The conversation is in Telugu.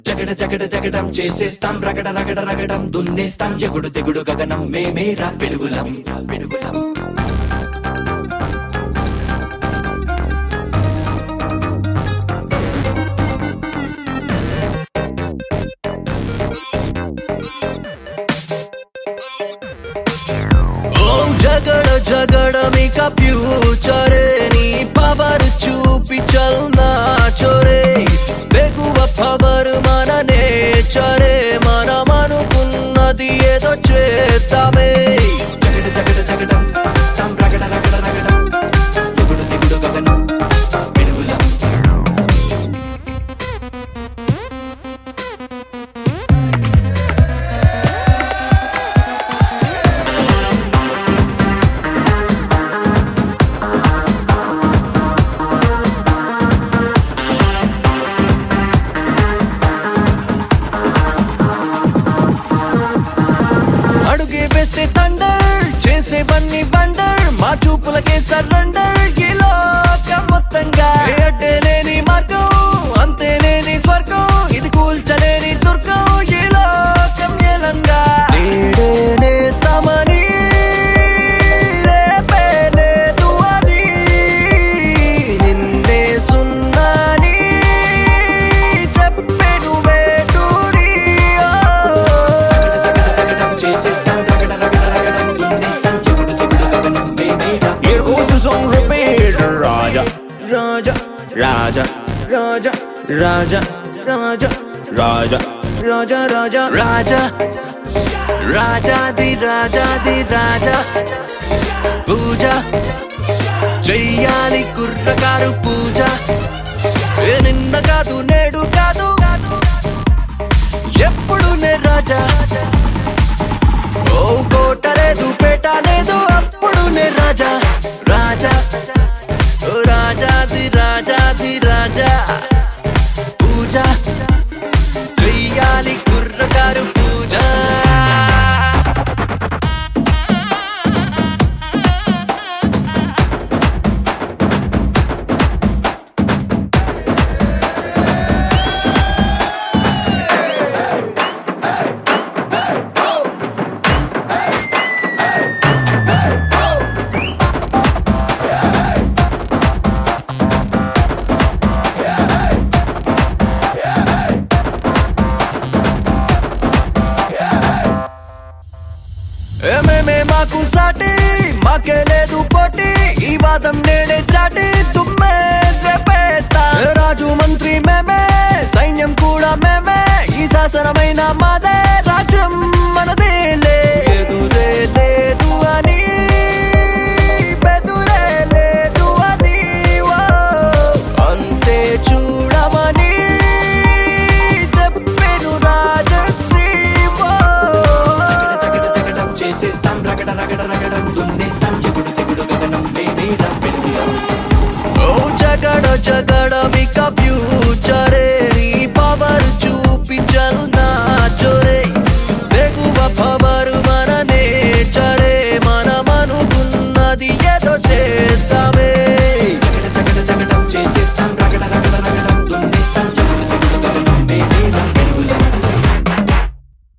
జగడ జగడ జగడం చేసేస్తాం రగడ రగడ రగడం దున్నేస్తాం ఎగుడు దిగుడు గగనం మేమేరా పెడుగులం పెడుగులం ఓ జగడ జగడ మీక ఫ్యూచరే నీ పవర్ చూపి చల్నా చోరే బెగువ పవర్ మన నేచరే మనం అనుకున్నది ఏదో చేద్దామే జగడ జగడ జగడం తాం రగడ రగడ రగడం ఎగుడు దిగుడు గగనం పెడుగులం అడుగే వేస్తే తండర్ చేసే బన్ని బండర్ మా చూపులకే సరెండర్ ఈ లోకం మొత్తంగా ఏ అడ్డే లేని మార్గం అంతే లేని స్వర్గం ఇది కూల్చలేని దుర్గం ఈ లోకం ఏలంగా నేడే నేస్తామని రేపే లేదు అని నిన్నే సున్నాని చెప్పెను వేటూరి జగడం చేసేస్తాం రగడ రగడ రగడం దున్నేస్తాం ఎగుడు దిగుడు గగనం మేమేరా Here goes the song repeat Raja Raja Raja Raja Raja Raja Raja Raja Raja రాజా రాజాది రాజాది రాజా పూజ చెయ్యాలి కుర్రకారు పూజ ఏ నిన్న కాదు నేడు కాదు ఎప్పుడు నే రాజా ఓ కోట లేదు పేట లేదు అప్పుడు నే రాజా రాజా ఓ రాజాది రాజాది రాజా పూజ చెయ్యాలి కుర్రకారు పూజ ఏమేమే మాకు సాటి మాకే లేదు పోటీ ఈ వాదం నేడే చాటి తుమ్మే రేపేస్తా రాజు మంత్రి మేమే సైన్యం కూడా మేమే ఈ శాసనమైన మాదే రాజ్యం మనదే లేదురే లేదు అని బెదురే లేదు అని ఓ, అంతే చూడమని చెప్పెను రాజశ్రీ ఓ. జగడ జగడం చేసేస్తాం రగడ రగడ రగడం దున్నేస్తాం ఎగుడు దిగుడు గగనం మేమేరా పెడుగులం ఓ జగడ జగడ మిక ఫ్యూచరే